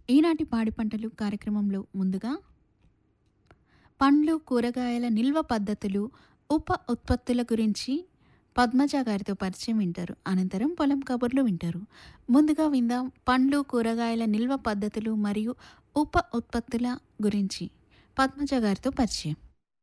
ఈనాటి పాడి పంటలు కార్యక్రమంలో ముందుగా పండ్లు కూరగాయల నిల్వ పద్ధతులు ఉప ఉత్పత్తుల గురించి పద్మజ గారితో పరిచయం వింటారు అనంతరం పొలం కబుర్లు వింటారు ముందుగా విందాం పండ్లు కూరగాయల నిల్వ పద్ధతులు మరియు ఉప ఉత్పత్తుల గురించి పద్మజ గారితో పరిచయం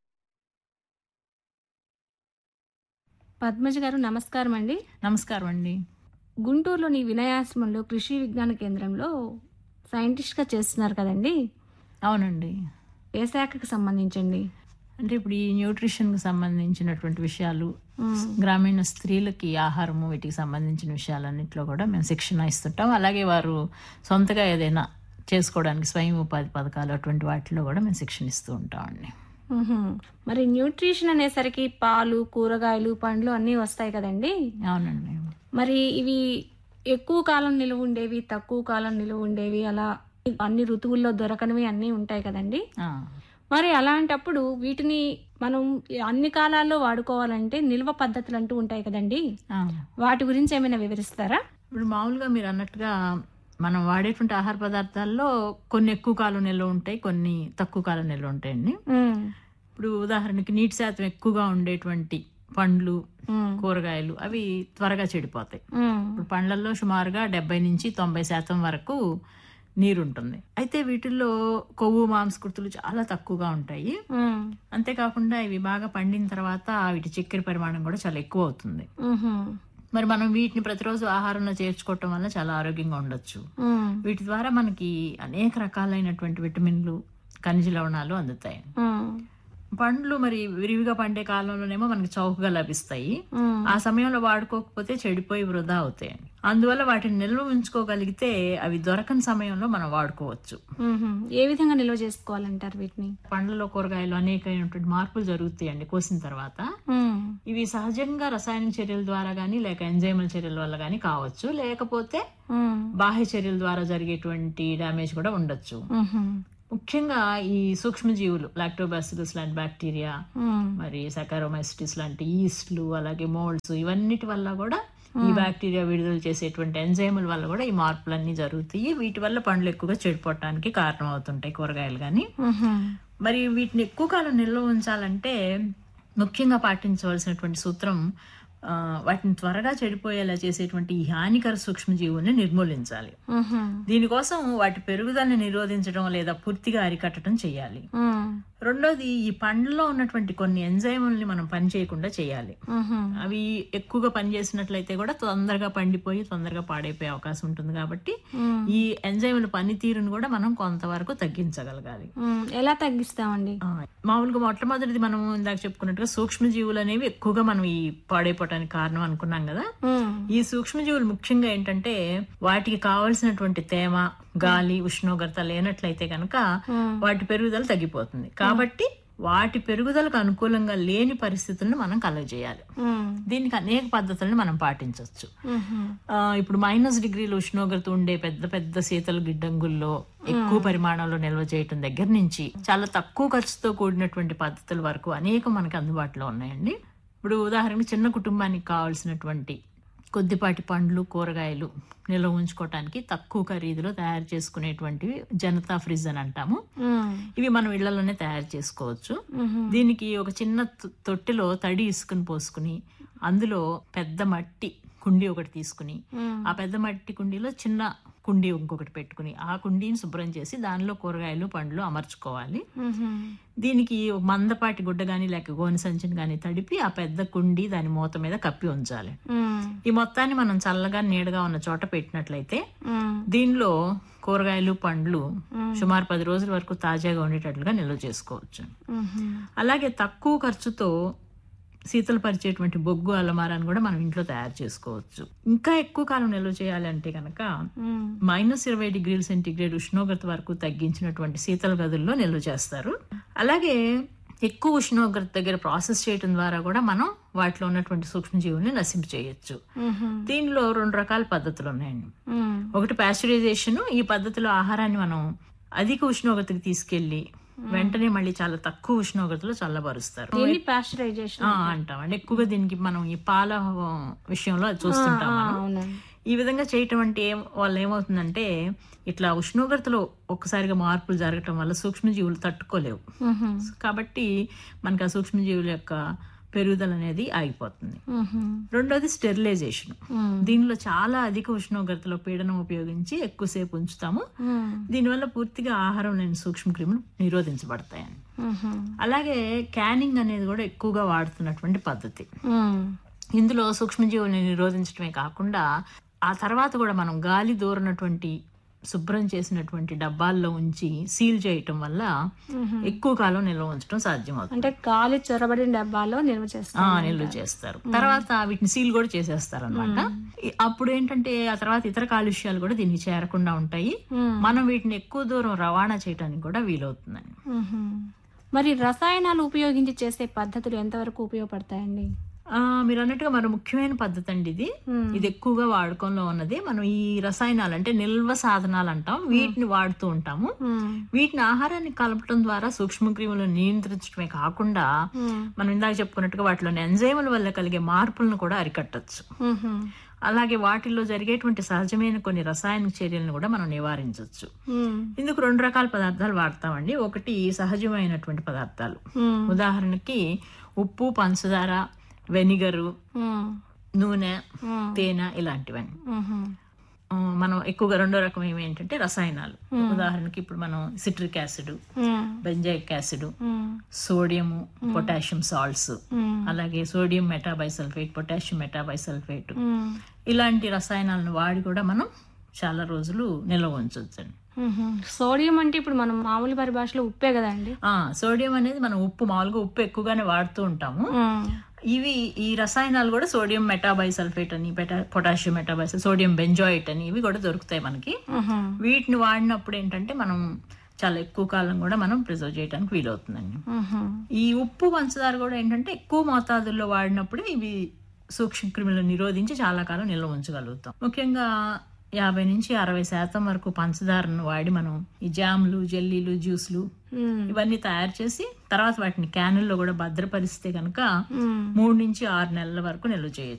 పద్మజ గారు నమస్కారం అండి నమస్కారం అండి గుంటూరులోని వినయాశ్రమంలో కృషి విజ్ఞాన కేంద్రంలో సైంటిస్ట్గా చేస్తున్నారు కదండి అవునండి ఏ శాఖకు సంబంధించండి అంటే ఇప్పుడు ఈ న్యూట్రిషన్కి సంబంధించినటువంటి విషయాలు మ్మ్. గ్రామీణ స్త్రీలకి ఆహారము వీటికి సంబంధించిన విషయాలన్నింటిలో కూడా మేము శిక్షణ ఇస్తుంటాం అలాగే వారు సొంతగా ఏదైనా చేసుకోవడానికి స్వయం ఉపాధి పథకాలు అటువంటి వాటిలో కూడా మేము శిక్షణ ఇస్తూ ఉంటామండి మ్హూ. మరి న్యూట్రిషన్ అనేసరికి పాలు కూరగాయలు పండ్లు అన్నీ వస్తాయి కదండి అవునండి మరి ఇవి ఎక్కువ కాలం నిలువ ఉండేవి తక్కువ కాలం నిలువ ఉండేవి అలా అన్ని ఋతువుల్లో దొరకనివి అన్నీ ఉంటాయి కదండి ఆ, మరి అలాంటప్పుడు వీటిని మనం అన్ని కాలాల్లో వాడుకోవాలంటే నిల్వ పద్ధతులు అంటూ ఉంటాయి కదండి ఆ. వాటి గురించి ఏమైనా వివరిస్తారా ఇప్పుడు మామూలుగా మీరు అన్నట్టుగా మనం వాడేటువంటి ఆహార పదార్థాల్లో కొన్ని ఎక్కువ కాలం నిల్వ ఉంటాయి కొన్ని తక్కువ కాలం నిల్వ ఉంటాయండి మ్మ్. ఇప్పుడు ఉదాహరణకి నీటి శాతం ఎక్కువగా ఉండేటువంటి పండ్లు మ్మ్. కూరగాయలు అవి త్వరగా చెడిపోతాయి మ్మ్. ఇప్పుడు పండ్లల్లో సుమారుగా డెబ్బై నుంచి తొంభై శాతం వరకు నీరు ఉంటుంది అయితే వీటిల్లో కొవ్వు మాంసకృతులు చాలా తక్కువగా ఉంటాయి మ్మ్. అంతేకాకుండా ఇవి బాగా పండిన తర్వాత వీటి చక్కెర పరిమాణం కూడా చాలా ఎక్కువ అవుతుంది మ్హూ. మరి మనం వీటిని ప్రతిరోజు ఆహారంలో చేర్చుకోవటం వల్ల చాలా ఆరోగ్యంగా ఉండొచ్చు మ్మ్. వీటి ద్వారా మనకి అనేక రకాలైనటువంటి విటమిన్లు ఖనిజ లవణాలు అందుతాయి మ్మ్. పండ్లు మరి విరివిగా పండే కాలంలోనేమో మనకి చౌకగా లభిస్తాయి మ్మ్. ఆ సమయంలో వాడుకోకపోతే చెడిపోయి వృధా అవుతాయి అందువల్ల వాటిని నిల్వ ఉంచుకోగలిగితే అవి దొరకని సమయంలో మనం వాడుకోవచ్చు మ్హూ. ఏ విధంగా నిల్వ చేసుకోవాలంటారు వీటిని పండ్లలో కూరగాయలు అనేకమైనటువంటి మార్పులు జరుగుతాయండి కోసిన తర్వాత మ్మ్. ఇవి సహజంగా రసాయన చర్యల ద్వారా కానీ లేక ఎంజైమల్ చర్యల వల్ల కానీ కావచ్చు లేకపోతే మ్మ్. బాహ్య చర్యల ద్వారా జరిగేటువంటి డ్యామేజ్ కూడా ఉండొచ్చు మ్హూ. ముఖ్యంగా ఈ సూక్ష్మజీవులు లాక్టోబాసిలస్ లాంటి బ్యాక్టీరియా మ్మ్. మరి సకారోమైసిటిస్ లాంటి ఈస్ట్లు అలాగే మోల్డ్స్ ఇవన్నిటి వల్ల కూడా ఈ బ్యాక్టీరియా విడుదల చేసేటువంటి ఎంజైముల వల్ల కూడా ఈ మార్పులన్నీ జరుగుతాయి వీటి వల్ల పండ్లు ఎక్కువగా చెడిపోవటానికి కారణం అవుతుంటాయి కూరగాయలు కానీ మ్హూ. మరి వీటిని ఎక్కువ కాలం నిల్వ ఉంచాలంటే ముఖ్యంగా పాటించవలసినటువంటి సూత్రం ఆ, వాటిని త్వరగా చెడిపోయేలా చేసేటువంటి ఈ హానికర సూక్ష్మజీవుల్ని నిర్మూలించాలి మ్హూ. దీనికోసం వాటి పెరుగుదలని నిరోధించడం లేదా పూర్తిగా అరికట్టడం చేయాలి మ్మ్. రెండోది ఈ పండ్లలో ఉన్నటువంటి కొన్ని ఎంజైముల్ని మనం పని చేయకుండా చేయాలి మ్హూ. అవి ఎక్కువగా పనిచేసినట్లయితే కూడా తొందరగా పండిపోయి తొందరగా పాడైపోయే అవకాశం ఉంటుంది కాబట్టి మ్మ్. ఈ ఎంజైముల పనితీరును కూడా మనం కొంతవరకు తగ్గించగలగాలి మ్మ్. ఎలా తగ్గిస్తామండి ఆ, మామూలుగా మొట్టమొదటిది మనం ఇందాక చెప్పుకున్నట్టుగా సూక్ష్మజీవులు అనేవి ఎక్కువగా మనం ఈ పాడైపోవటానికి కారణం అనుకున్నాం కదా మ్మ్. ఈ సూక్ష్మజీవులు ముఖ్యంగా ఏంటంటే వాటికి కావలసినటువంటి తేమ గాలి ఉష్ణోగ్రత లేనట్లయితే కనుక మ్మ్. వాటి పెరుగుదల తగ్గిపోతుంది కాబట్టి వాటి పెరుగుదలకు అనుకూలంగా లేని పరిస్థితులను మనం కలగజేయాలి మ్మ్. దీనికి అనేక పద్ధతులను మనం పాటించవచ్చు మ్హూ. ఆ, ఇప్పుడు మైనస్ డిగ్రీల ఉష్ణోగ్రత ఉండే పెద్ద పెద్ద శీతల గిడ్డంగుల్లో ఎక్కువ పరిమాణంలో నిల్వ చేయటం దగ్గర నుంచి చాలా తక్కువ ఖర్చుతో కూడినటువంటి పద్ధతుల వరకు అనేక మనకి అందుబాటులో ఉన్నాయండి ఇప్పుడు ఉదాహరణకు చిన్న కుటుంబానికి కావాల్సినటువంటి కొద్దిపాటి పండ్లు కూరగాయలు నిల్వ ఉంచుకోవటానికి తక్కువ ఖరీదులో తయారు చేసుకునేటువంటివి జనతా ఫ్రిడ్జ్ అని అంటాము మ్మ్. ఇవి మనం ఇళ్లలోనే తయారు చేసుకోవచ్చు మ్హూ. దీనికి ఒక చిన్న తొ- తొట్టిలో తడి ఇసుకని పోసుకుని అందులో పెద్ద మట్టి కుండీ ఒకటి తీసుకుని మ్మ్. ఆ పెద్ద మట్టి కుండీలో చిన్న కుండీ ఇంకొకటి పెట్టుకుని ఆ కుండీని శుభ్రం చేసి దానిలో కూరగాయలు పండ్లు అమర్చుకోవాలి మ్హూ. దీనికి ఒక మందపాటి గుడ్డ గాని లేక గోనె సంచిని గాని తడిపి ఆ పెద్ద కుండీ దాని మూత మీద కప్పి ఉంచాలి మ్మ్. ఈ మొత్తాన్ని మనం చల్లగా నీడగా ఉన్న చోట పెట్టినట్లయితే మ్మ్. దీనిలో కూరగాయలు పండ్లు సుమారు పది రోజుల వరకు తాజాగా ఉండేటట్లుగా నిల్వ చేసుకోవచ్చు మ్హూ. అలాగే తక్కువ ఖర్చుతో శీతలపరిచేటువంటి బొగ్గు అలమారాన్ని కూడా మనం ఇంట్లో తయారు చేసుకోవచ్చు ఇంకా ఎక్కువ కాలం నిల్వ చేయాలంటే కనుక మ్మ్. మైనస్ ఇరవై డిగ్రీల సెంటీగ్రేడ్ ఉష్ణోగ్రత వరకు తగ్గించినటువంటి శీతల గదుల్లో నిల్వ చేస్తారు అలాగే ఎక్కువ ఉష్ణోగ్రత దగ్గర ప్రాసెస్ చేయడం ద్వారా కూడా మనం వాటిలో ఉన్నటువంటి సూక్ష్మజీవుల్ని నశింప చేయొచ్చు మ్హూ. దీనిలో రెండు రకాల పద్ధతులు ఉన్నాయండి మ్మ్. ఒకటి పాస్చరైజేషన్ ఈ పద్ధతిలో ఆహారాన్ని మనం అధిక ఉష్ణోగ్రతకి తీసుకెళ్లి వెంటనే మళ్ళీ చాలా తక్కువ ఉష్ణోగ్రతలో చల్లబరుస్తారు దీన్ని పాస్చరైజేషన్ ఆ, అంటాం అంటే ఎక్కువగా దీనికి మనం ఈ పాల ఆ, విషయంలో అది చూస్తుంటాం మనం అవునండి ఈ విధంగా చేయటం అంటే ఏం వాళ్ళు ఏమవుతుందంటే ఇట్లా ఉష్ణోగ్రతలో ఒక్కసారిగా మార్పులు జరగటం వల్ల సూక్ష్మజీవులు తట్టుకోలేవు మ్హూ. కాబట్టి మనకి ఆ సూక్ష్మజీవుల యొక్క పెరుగుదల అనేది ఆగిపోతుంది మ్హూ. రెండోది స్టెరిలైజేషన్ మ్. దీనిలో చాలా అధిక ఉష్ణోగ్రతలో పీడనం ఉపయోగించి ఎక్కువసేపు ఉంచుతాము మ్. దీనివల్ల పూర్తిగా ఆహారం లేని సూక్ష్మక్రిములు నిరోధించబడతాయని మ్హూ. అలాగే క్యానింగ్ అనేది కూడా ఎక్కువగా వాడుతున్నటువంటి పద్ధతి మ్. ఇందులో సూక్ష్మజీవుల్ని నిరోధించడమే కాకుండా ఆ తర్వాత కూడా మనం గాలి దూరనటువంటి శుభ్రం చేసినటువంటి డబ్బాల్లో ఉంచి సీల్ చేయటం వల్ల ఎక్కువ కాలం నిల్వ ఉంచడం సాధ్యమవుతుంది అంటే గాలి చొరబడిన డబ్బాలో నిల్వ ఆ, చేస్తాం నిల్వ చేస్తారు తర్వాత వీటిని సీల్ కూడా చేసేస్తారు అనమాట అప్పుడు ఏంటంటే ఆ తర్వాత ఇతర కాలుష్యాలు కూడా దీనికి చేరకుండా ఉంటాయి మ్. మనం వీటిని ఎక్కువ దూరం రవాణా చేయడానికి కూడా వీలవుతుందండి మ్హూ. మరి రసాయనాలు ఉపయోగించి చేసే పద్ధతులు ఎంతవరకు ఉపయోగపడతాయండి ఆ, మీరు అన్నట్టుగా మరో ముఖ్యమైన పద్ధతి అండి ఇది మ్. ఇది ఎక్కువగా వాడకంలో ఉన్నది మనం ఈ రసాయనాలు అంటే నిల్వ సాధనాలు అంటాం వీటిని వాడుతూ ఉంటాము మ్. వీటిని ఆహారాన్ని కలపడం ద్వారా సూక్ష్మక్రిములను నియంత్రించడమే కాకుండా మ్. మనం ఇందాక చెప్పుకున్నట్టుగా వాటిలోని ఎంజైముల వల్ల కలిగే మార్పులను కూడా అరికట్టచ్చు మ్హూ. అలాగే వాటిల్లో జరిగేటువంటి సహజమైన కొన్ని రసాయన చర్యలను కూడా మనం నివారించవచ్చు మ్. ఇందుకు రెండు రకాల పదార్థాలు వాడతామండి ఒకటి సహజమైనటువంటి పదార్థాలు మ్. ఉదాహరణకి ఉప్పు పంచదార వెనిగరు మ్. నూనె మ్. తేనె ఇలాంటివన్నీ మ్హూ. ఆ, మనం ఎక్కువగా రెండో రకం ఏమి ఏంటంటే రసాయనాలు ఉదాహరణకి ఇప్పుడు మనం సిట్రిక్ యాసిడ్ మ్. బెంజాయిక్ యాసిడ్ మ్. సోడియం పొటాషియం సాల్ట్స్ మ్. అలాగే సోడియం మెటాబైసల్ఫేట్ పొటాషియం మెటాబైసల్ఫేట్ మ్. ఇలాంటి రసాయనాలను వాడి కూడా మనం చాలా రోజులు నిల్వ ఉంచవచ్చండి మ్హూ. సోడియం అంటే ఇప్పుడు మనం మామూలు పరిభాషలో ఉప్పే కదండి ఆ, సోడియం అనేది మనం ఉప్పు మామూలుగా ఉప్పు ఎక్కువగానే వాడుతూ ఉంటాము మ్. ఇవి ఈ రసాయనాలు కూడా సోడియం మెటాబైసల్ఫేట్ అని పెటా- పొటాషియం మెటాబైసల్ సోడియం బెంజాయిట్ అని ఇవి కూడా దొరుకుతాయి మనకి మ్హూ. వీటిని వాడినప్పుడు ఏంటంటే మనం చాలా ఎక్కువ కాలం కూడా మనం ప్రిజర్వ్ చేయడానికి వీలవుతుందండి మ్హూ. ఈ ఉప్పు పంచదార కూడా ఏంటంటే ఎక్కువ మోతాదుల్లో వాడినప్పుడు ఇవి సూక్ష్మక్రిములను నిరోధించి చాలా కాలం నిల్వ ఉంచగలుగుతాం ముఖ్యంగా యాభై నుంచి అరవై శాతం వరకు పంచదారను వాడి మనం ఈ జామ్లు జెల్లీలు జ్యూస్లు మ్. ఇవన్నీ తయారు చేసి తర్వాత వాటిని క్యానుల్లో కూడా భద్రపరిస్తే కనుక మ్. మూడు నుంచి ఆరు నెలల వరకు నిల్వ చేయొచ్చు